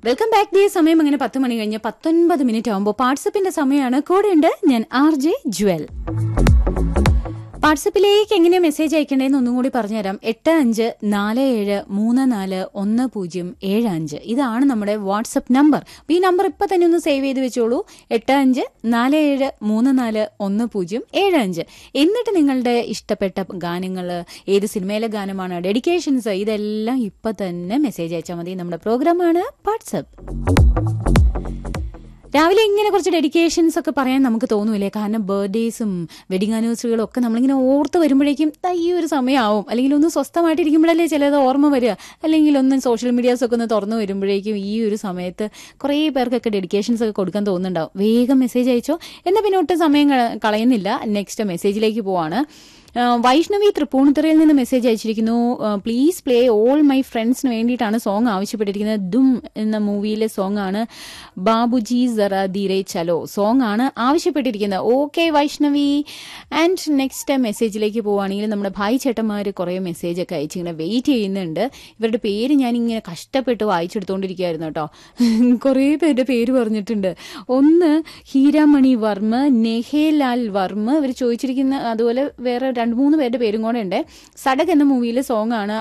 welcome back day സമയം അങ്ങനെ പത്ത് മണി കഴിഞ്ഞ് പത്തൊൻപത് മിനിറ്റ് ആകുമ്പോൾ വാട്സപ്പിന്റെ സമയമാണ് കൂടെയുണ്ട് ഞാൻ ആർ ജെ ജ്വൽ വാട്സപ്പിലേക്ക് എങ്ങനെയാ മെസ്സേജ് അയക്കേണ്ടതെന്ന് ഒന്നും കൂടി പറഞ്ഞുതരാം എട്ട് അഞ്ച് നാല് ഏഴ് മൂന്ന് നാല് ഒന്ന് പൂജ്യം ഏഴ് അഞ്ച് ഇതാണ് നമ്മുടെ വാട്സപ്പ് നമ്പർ അപ്പോൾ ഈ നമ്പർ ഇപ്പം തന്നെ ഒന്ന് സേവ് ചെയ്ത് വെച്ചോളൂ എട്ട് അഞ്ച് നാല് ഏഴ് മൂന്ന് നാല് ഒന്ന് പൂജ്യം ഏഴ് അഞ്ച് എന്നിട്ട് നിങ്ങളുടെ ഇഷ്ടപ്പെട്ട ഗാനങ്ങൾ ഏത് സിനിമയിലെ ഗാനമാണ് ഡെഡിക്കേഷൻസ് ഇതെല്ലാം ഇപ്പം തന്നെ മെസ്സേജ് അയച്ചാൽ മതി നമ്മുടെ പ്രോഗ്രാമാണ് വാട്സപ്പ് രാവിലെ ഇങ്ങനെ കുറച്ച് ഡെഡിക്കേഷൻസ് ഒക്കെ പറയാൻ നമുക്ക് തോന്നൂലേ കാരണം ബർത്ത്ഡേസും വെഡിങ് ആനിവേഴ്സറികളും ഒക്കെ നമ്മളിങ്ങനെ ഓർത്ത് വരുമ്പോഴേക്കും ദാ ഈ ഒരു സമയമാവും അല്ലെങ്കിൽ ഒന്ന് സ്വസ്ഥമായിട്ടിരിക്കുമ്പോഴല്ലേ ചിലത് ഓർമ്മ വരിക അല്ലെങ്കിൽ ഒന്ന് സോഷ്യൽ മീഡിയാസ് ഒക്കെ ഒന്ന് തുറന്നു വരുമ്പോഴേക്കും ഈ ഒരു സമയത്ത് കുറേ പേർക്കൊക്കെ ഡെഡിക്കേഷൻസ് ഒക്കെ കൊടുക്കാൻ തോന്നുന്നുണ്ടാവും വേഗം മെസ്സേജ് അയച്ചോ എന്നാൽ പിന്നെ ഒട്ടും സമയം കള- കളയുന്നില്ല നെക്സ്റ്റ് മെസ്സേജിലേക്ക് പോവാണ് ആ, വൈഷ്ണവി തൃപ്പൂണിത്തുറയിൽ നിന്ന് മെസ്സേജ് അയച്ചിരിക്കുന്നു പ്ലീസ് പ്ലേ ഓൾ മൈ ഫ്രണ്ട്സിന് വേണ്ടിയിട്ടാണ് സോങ് ആവശ്യപ്പെട്ടിരിക്കുന്നത് ദും എന്ന മൂവിയിലെ സോങ് ആണ് ബാബുജി സറ ധീരെ ചലോ സോങ് ആണ് ആവശ്യപ്പെട്ടിരിക്കുന്നത് ഓക്കെ വൈഷ്ണവി ആൻഡ് നെക്സ്റ്റ് മെസ്സേജിലേക്ക് പോവുകയാണെങ്കിൽ നമ്മുടെ ഭായി ചേട്ടന്മാർ കുറേ മെസ്സേജ് ഒക്കെ അയച്ച് ഇങ്ങനെ വെയിറ്റ് ചെയ്യുന്നുണ്ട് ഇവരുടെ പേര് ഞാൻ ഇങ്ങനെ കഷ്ടപ്പെട്ട് വായിച്ചെടുത്തോണ്ടിരിക്കുകയായിരുന്നു കേട്ടോ കുറേ പേരുടെ പേര് പറഞ്ഞിട്ടുണ്ട് ഒന്ന് ഹീരാമണി വർമ്മ നെഹേലാൽ വർമ്മ ഇവർ ചോദിച്ചിരിക്കുന്ന അതുപോലെ വേറെ രണ്ട് മൂന്ന് പേരുടെ പേരും കൂടെ ഉണ്ട് സടക് എന്ന മൂവിയിലെ സോങ് ആണ്